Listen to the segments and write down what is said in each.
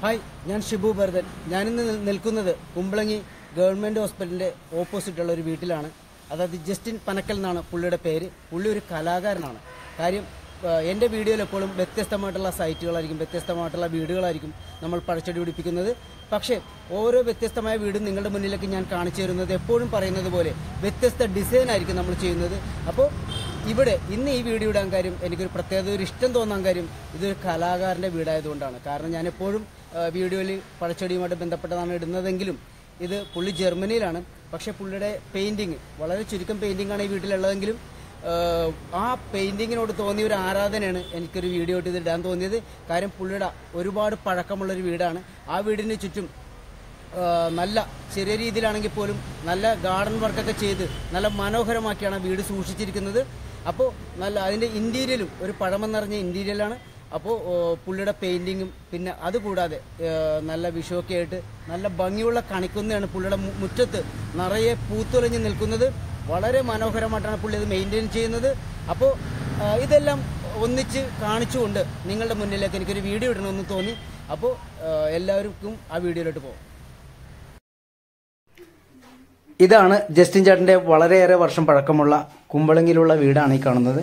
hi ഞാൻ ഷിബു ഭരതൻ ഞാനിന്ന് നിൽ- നിൽക്കുന്നത് കുമ്പളങ്ങി ഗവൺമെൻറ് ഹോസ്പിറ്റലിൻ്റെ ഓപ്പോസിറ്റുള്ള ഒരു വീട്ടിലാണ് അതായത് ജസ്റ്റിൻ പനക്കൽ എന്നാണ് പുള്ളിയുടെ പേര് പുള്ളി ഒരു കലാകാരനാണ് കാര്യം ആ, എൻ്റെ വീഡിയോയിൽ എപ്പോഴും വ്യത്യസ്തമായിട്ടുള്ള സൈറ്റുകളായിരിക്കും വ്യത്യസ്തമായിട്ടുള്ള വീടുകളായിരിക്കും നമ്മൾ പഴച്ചടി പിടിപ്പിക്കുന്നത് പക്ഷേ ഓരോ വ്യത്യസ്തമായ വീടും നിങ്ങളുടെ മുന്നിലേക്ക് ഞാൻ കാണിച്ചു തരുന്നത് എപ്പോഴും പറയുന്നത് പോലെ വ്യത്യസ്ത ഡിസൈൻ ആയിരിക്കും നമ്മൾ ചെയ്യുന്നത് അപ്പോൾ ഇവിടെ ഇന്ന് ഈ വീഡിയോ ഇടാൻ കാര്യം എനിക്കൊരു പ്രത്യേകത ഒരു ഇഷ്ടം തോന്നാൻ കാര്യം ഇതൊരു കലാകാരൻ്റെ വീടായതുകൊണ്ടാണ് കാരണം ഞാൻ എപ്പോഴും വീഡിയോയിൽ പഴച്ചടിയുമായിട്ട് ബന്ധപ്പെട്ടതാണ് ഇടുന്നതെങ്കിലും ഇത് പുള്ളി ജർമ്മനിയിലാണ് പക്ഷേ പുള്ളിയുടെ പെയിൻറ്റിങ് വളരെ ചുരുക്കം പെയിൻറ്റിങ്ങാണ് ഈ വീട്ടിലുള്ളതെങ്കിലും ആഹ് ആ പെയിൻറ്റിങ്ങിനോട് തോന്നിയ ഒരു ആരാധനയാണ് എനിക്കൊരു വീഡിയോ ഇട്ട് ഇത് ഇടാൻ തോന്നിയത് കാര്യം പുള്ളിയുടെ ഒരുപാട് പഴക്കമുള്ളൊരു വീടാണ് ആ വീടിന് ചുറ്റും ആഹ് നല്ല ചെറിയ രീതിയിലാണെങ്കിൽ പോലും നല്ല ഗാർഡൻ വർക്കൊക്കെ ചെയ്ത് നല്ല മനോഹരമാക്കിയാണ് ആ വീട് സൂക്ഷിച്ചിരിക്കുന്നത് അപ്പോൾ നല്ല അതിൻ്റെ ഇൻറ്റീരിയലും ഒരു പഴമ നിറഞ്ഞ ഇൻറ്റീരിയലാണ് അപ്പോൾ പുള്ളിയുടെ പെയിൻറ്റിങ്ങും പിന്നെ അതുകൂടാതെ ആഹ് നല്ല വിഷുവൊക്കെ ആയിട്ട് നല്ല ഭംഗിയുള്ള കണിക്കുന്നതാണ് പുള്ളിയുടെ മു- മുറ്റത്ത് നിറയെ പൂത്തുലഞ്ഞ് നിൽക്കുന്നത് വളരെ മനോഹരമായിട്ടാണ് പുള്ളി ഇത് മെയിൻറ്റെയിൻ ചെയ്യുന്നത് അപ്പോൾ ആഹ് ഇതെല്ലാം ഒന്നിച്ച് കാണിച്ചുകൊണ്ട് നിങ്ങളുടെ മുന്നിലേക്ക് എനിക്കൊരു വീഡിയോ ഇടണമെന്ന് തോന്നി അപ്പോൾ ആഹ് എല്ലാവർക്കും ആ വീഡിയോയിലോട്ട് പോകാം ഇതാണ് ജസ്റ്റിൻ ചേട്ടൻ്റെ വളരെയേറെ വർഷം പഴക്കമുള്ള കുമ്പളങ്ങിലുള്ള വീടാണ് ഈ കാണുന്നത്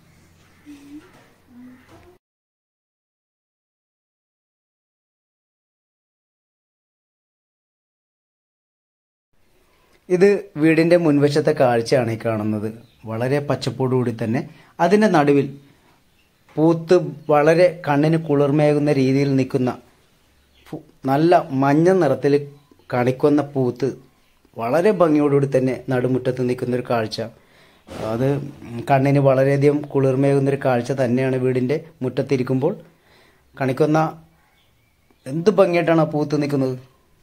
ഇത് വീടിൻ്റെ മുൻവശത്തെ കാഴ്ചയാണ് ഈ കാണുന്നത് വളരെ പച്ചപ്പോടുകൂടി തന്നെ അതിൻ്റെ നടുവിൽ പൂത്ത് വളരെ കണ്ണിന് കുളിർമേകുന്ന രീതിയിൽ നിൽക്കുന്ന പു- നല്ല മഞ്ഞ നിറത്തിൽ കണിക്കൊന്ന പൂത്ത് വളരെ ഭംഗിയോടുകൂടി തന്നെ നടുമുറ്റത്ത് നിൽക്കുന്ന ഒരു കാഴ്ച അത് കണ്ണിന് വളരെയധികം കുളിർമേകുന്ന ഒരു കാഴ്ച തന്നെയാണ് വീടിൻ്റെ മുറ്റത്തിരിക്കുമ്പോൾ കണിക്കൊന്ന എന്ത് ഭംഗിയായിട്ടാണ് ആ പൂത്ത് നിൽക്കുന്നത്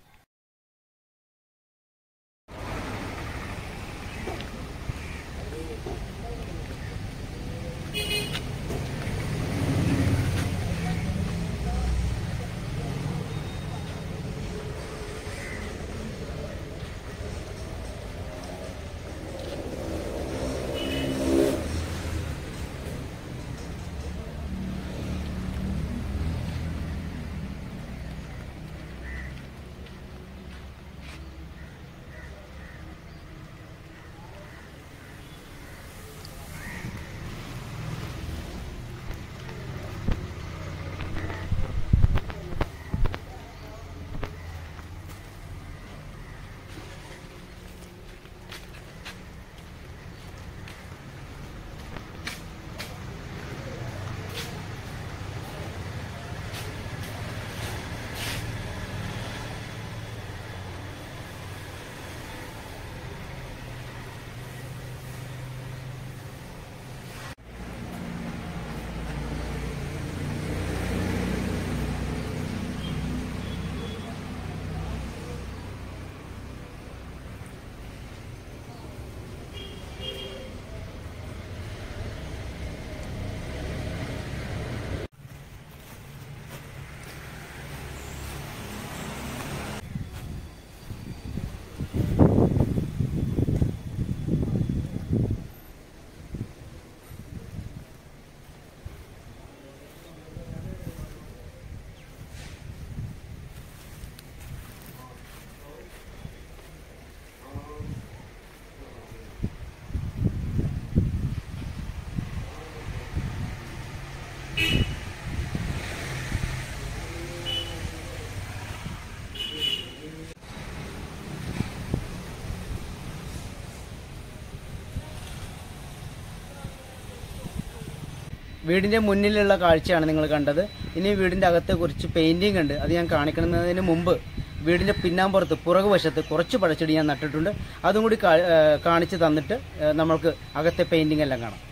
വീടിൻ്റെ മുന്നിലുള്ള കാഴ്ചയാണ് നിങ്ങൾ കണ്ടത് ഇനി വീടിൻ്റെ അകത്ത് കുറച്ച് പെയിൻറ്റിങ് ഉണ്ട് അത് ഞാൻ കാണിക്കുന്നതിന് മുമ്പ് വീടിൻ്റെ പിന്നാമ്പുറത്ത് പുറകു വശത്ത് കുറച്ച് പഴച്ചെടി ഞാൻ നട്ടിട്ടുണ്ട് അതും കൂടി കാ- ഏ, കാണിച്ച് തന്നിട്ട് ഏ, നമ്മൾക്ക് അകത്തെ പെയിൻറ്റിങ് എല്ലാം കാണാം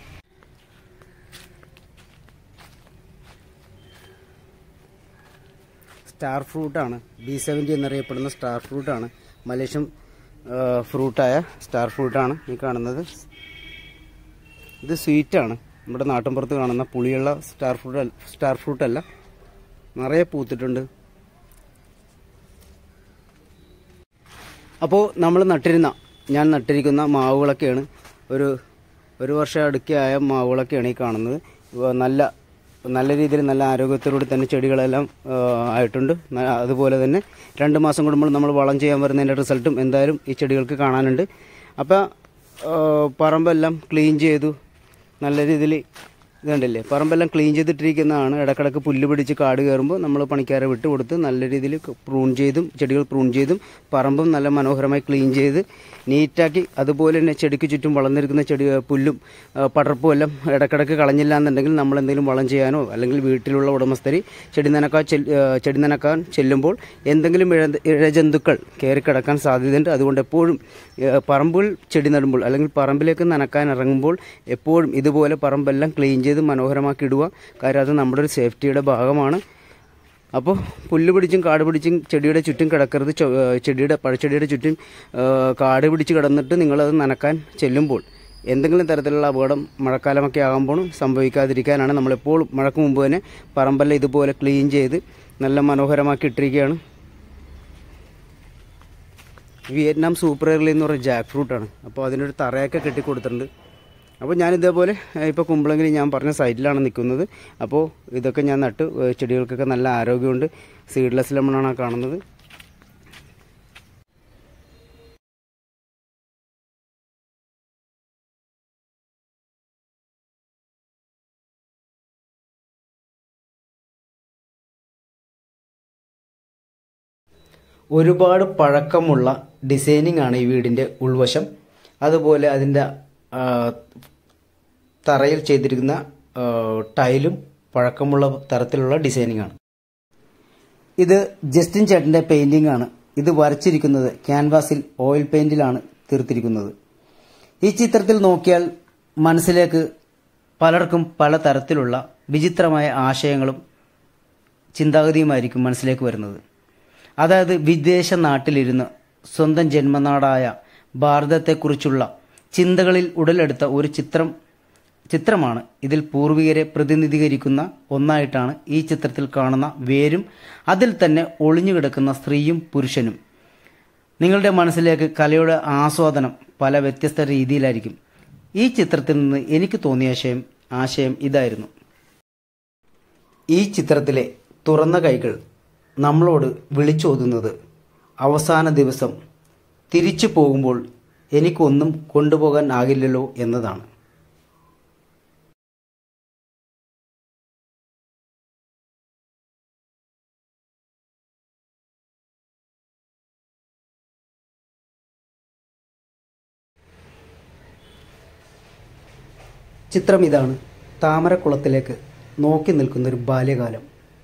സ്റ്റാർ ഫ്രൂട്ടാണ് ബി സെവൻറ്റി എന്നറിയപ്പെടുന്ന സ്റ്റാർ ഫ്രൂട്ടാണ് മലേഷ്യൻ ഫ്രൂട്ടായ സ്റ്റാർ ഫ്രൂട്ടാണ് ഈ കാണുന്നത് ഇത് സ്വീറ്റാണ് നമ്മുടെ നാട്ടിൻപുറത്ത് കാണുന്ന പുളിയുള്ള സ്റ്റാർ ഫ്രൂട്ട് അല്ല സ്റ്റാർ ഫ്രൂട്ട് അല്ല നിറയെ പൂത്തിട്ടുണ്ട് അപ്പോൾ നമ്മൾ നട്ടിരുന്ന ഞാൻ നട്ടിരിക്കുന്ന മാവുകളൊക്കെയാണ് ഒരു ഒരു വർഷം അടുക്കെയായ മാവുകളൊക്കെയാണ് ഈ കാണുന്നത് ഇവ നല്ല നല്ല രീതിയിൽ നല്ല ആരോഗ്യത്തോടുകൂടി തന്നെ ചെടികളെല്ലാം ആ, ആയിട്ടുണ്ട് ന- അതുപോലെ തന്നെ രണ്ട് മാസം കൂടുമ്പോൾ നമ്മൾ വളം ചെയ്യാൻ വരുന്നതിൻ്റെ റിസൾട്ടും എന്തായാലും ഈ ചെടികൾക്ക് കാണാനുണ്ട് അപ്പോൾ പറമ്പെല്ലാം ക്ലീൻ ചെയ്തു നല്ല രീതിയിൽ ഇതുണ്ടല്ലേ പറമ്പെല്ലാം ക്ലീൻ ചെയ്തിട്ടിരിക്കുന്നതാണ് ഇടക്കിടക്ക് പുല്ല് പിടിച്ച് കാട് കയറുമ്പോൾ നമ്മൾ പണിക്കാരെ വിട്ട് കൊടുത്ത് നല്ല രീതിയിൽ പ്രൂൺ ചെയ്തും ചെടികൾ പ്രൂൺ ചെയ്തും പറമ്പും നല്ല മനോഹരമായി ക്ലീൻ ചെയ്ത് നീറ്റാക്കി അതുപോലെ തന്നെ ചെടിക്ക് ചുറ്റും വളർന്നിരിക്കുന്ന ചെടി പുല്ലും ആ, പടർപ്പും എല്ലാം ഇടക്കിടക്ക് കളഞ്ഞില്ല എന്നുണ്ടെങ്കിൽ നമ്മൾ എന്തെങ്കിലും വളം ചെയ്യാനോ അല്ലെങ്കിൽ വീട്ടിലുള്ള ഉടമസ്ഥർ ചെടി നനക്കാൻ ചെൽ- ആ, ചെടി നനക്കാൻ ചെല്ലുമ്പോൾ എന്തെങ്കിലും ഇഴ ഇഴജന്തുക്കൾ കയറി കിടക്കാൻ സാധ്യതയുണ്ട് അതുകൊണ്ട് എപ്പോഴും ആ, പറമ്പിൽ ചെടി നടുമ്പോൾ അല്ലെങ്കിൽ പറമ്പിലേക്ക് നനക്കാൻ ഇറങ്ങുമ്പോൾ എപ്പോഴും ഇതുപോലെ പറമ്പെല്ലാം ക്ലീൻ ചെയ്ത് മനോഹരമാക്കി ഇടുക കാര്യം അത് നമ്മുടെ ഒരു സേഫ്റ്റിയുടെ ഭാഗമാണ് അപ്പോൾ പുല്ല് പിടിച്ചും കാട് പിടിച്ചും ചെടിയുടെ ചുറ്റും കിടക്കരുത് ചൊ- ഏ, ചെടിയുടെ പഴച്ചെടിയുടെ ചുറ്റും ഏ, കാട് പിടിച്ച് കിടന്നിട്ട് നിങ്ങളത് നനക്കാൻ ചെല്ലുമ്പോൾ എന്തെങ്കിലും തരത്തിലുള്ള അപകടം മഴക്കാലമൊക്കെ ആകുമ്പോൾ സംഭവിക്കാതിരിക്കാനാണ് നമ്മളെപ്പോഴും മഴക്ക് മുമ്പ് തന്നെ പറമ്പെല്ലാം ഇതുപോലെ ക്ലീൻ ചെയ്ത് നല്ല മനോഹരമാക്കി ഇട്ടിരിക്കുകയാണ് വിയറ്റ്നാം സൂപ്പർ എയർലി എന്ന് പറയുന്ന ജാക്ക് ഫ്രൂട്ടാണ് അപ്പോൾ അതിനൊരു തറയൊക്കെ കെട്ടി കൊടുത്തിട്ടുണ്ട് അപ്പോൾ ഞാൻ ഇതേപോലെ ഇപ്പോൾ കുമ്പളങ്കിൽ ഞാൻ പറഞ്ഞ സൈറ്റിലാണ് നിൽക്കുന്നത് അപ്പോൾ ഇതൊക്കെ ഞാൻ നട്ട് ഏഹ് ചെടികൾക്കൊക്കെ നല്ല ആരോഗ്യമുണ്ട് സീഡ്ലെസ് ലെമണാണ് ആ കാണുന്നത് ഒരുപാട് പഴക്കമുള്ള ഡിസൈനിങ് ആണ് ഈ വീടിൻ്റെ ഉൾവശം അതുപോലെ അതിൻ്റെ ആ, തറയിൽ ചെയ്തിരിക്കുന്ന ആ, ടൈലും പഴക്കമുള്ള തരത്തിലുള്ള ഡിസൈനിങ് ആണ് ഇത് ജസ്റ്റിൻ ചേട്ടൻ്റെ പെയിന്റിംഗ് ആണ് ഇത് വരച്ചിരിക്കുന്നത് ക്യാൻവാസിൽ ഓയിൽ പെയിന്റിലാണ് തീർത്തിരിക്കുന്നത് ഈ ചിത്രത്തിൽ നോക്കിയാൽ മനസ്സിലേക്ക് പലർക്കും പല തരത്തിലുള്ള വിചിത്രമായ ആശയങ്ങളും ചിന്താഗതിയുമായിരിക്കും മനസ്സിലേക്ക് വരുന്നത് അതായത് വിദേശ നാട്ടിലിരുന്ന് സ്വന്തം ജന്മനാടായ ഭാരതത്തെക്കുറിച്ചുള്ള ചിന്തകളിൽ ഉടലെടുത്ത ഒരു ചിത്രം ചിത്രമാണ് ഇതിൽ പൂർവികരെ പ്രതിനിധീകരിക്കുന്ന ഒന്നായിട്ടാണ് ഈ ചിത്രത്തിൽ കാണുന്ന വേരും അതിൽ തന്നെ ഒളിഞ്ഞുകിടക്കുന്ന സ്ത്രീയും പുരുഷനും നിങ്ങളുടെ മനസ്സിലേക്ക് കലയുടെ ആസ്വാദനം പല വ്യത്യസ്ത രീതിയിലായിരിക്കും ഈ ചിത്രത്തിൽ നിന്ന് എനിക്ക് തോന്നിയ ആശയം ആശയം ഇതായിരുന്നു ഈ ചിത്രത്തിലെ തുറന്ന കൈകൾ നമ്മളോട് വിളിച്ചോതുന്നത് അവസാന ദിവസം തിരിച്ചു പോകുമ്പോൾ എനിക്കൊന്നും കൊണ്ടുപോകാൻ ആകില്ലല്ലോ എന്നതാണ് ചിത്രം ഇതാണ് താമരക്കുളത്തിലേക്ക് നോക്കി നിൽക്കുന്ന ഒരു ബാല്യകാലം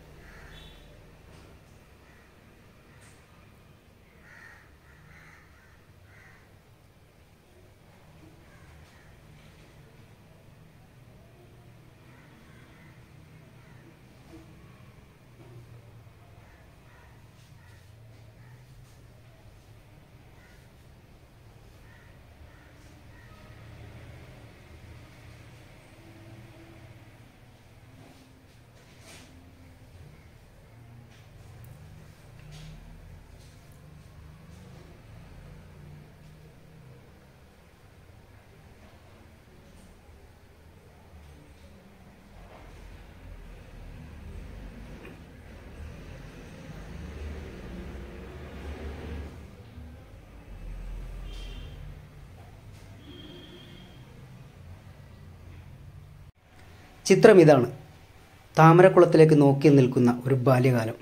ചിത്രം ഇതാണ് താമരക്കുളത്തിലേക്ക് നോക്കി നിൽക്കുന്ന ഒരു ബാല്യകാലം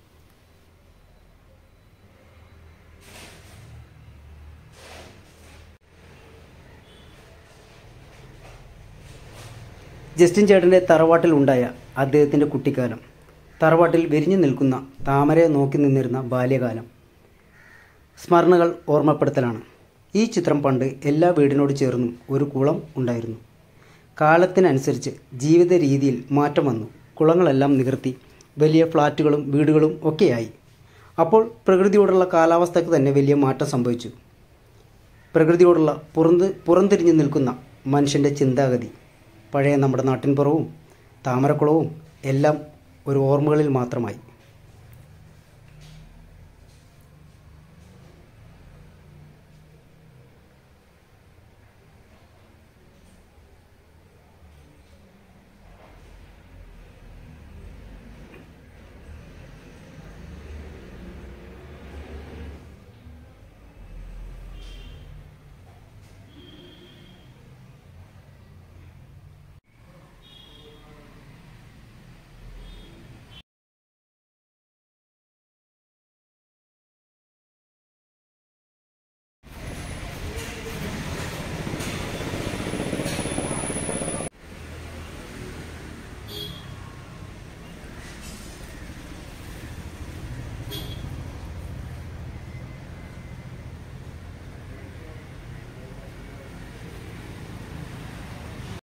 ജസ്റ്റിൻ ചേട്ടൻ്റെ തറവാട്ടിൽ ഉണ്ടായ അദ്ദേഹത്തിൻ്റെ കുട്ടിക്കാലം തറവാട്ടിൽ വിരിഞ്ഞു നിൽക്കുന്ന താമരയെ നോക്കി നിന്നിരുന്ന ബാല്യകാലം സ്മരണകൾ ഓർമ്മപ്പെടുത്തലാണ് ഈ ചിത്രം പണ്ട് എല്ലാ വീടിനോട് ചേർന്നും ഒരു കുളം ഉണ്ടായിരുന്നു കാലത്തിനനുസരിച്ച് ജീവിത രീതിയിൽ മാറ്റം വന്നു കുളങ്ങളെല്ലാം നികർത്തി വലിയ ഫ്ലാറ്റുകളും വീടുകളും ഒക്കെയായി അപ്പോൾ പ്രകൃതിയോടുള്ള കാലാവസ്ഥയ്ക്ക് തന്നെ വലിയ മാറ്റം സംഭവിച്ചു പ്രകൃതിയോടുള്ള പുറന്ത് പുറംതിരിഞ്ഞു നിൽക്കുന്ന മനുഷ്യൻ്റെ ചിന്താഗതി പഴയ നമ്മുടെ നാട്ടിൻപുറവും താമരക്കുളവും എല്ലാം ഒരു ഓർമ്മകളിൽ മാത്രമായി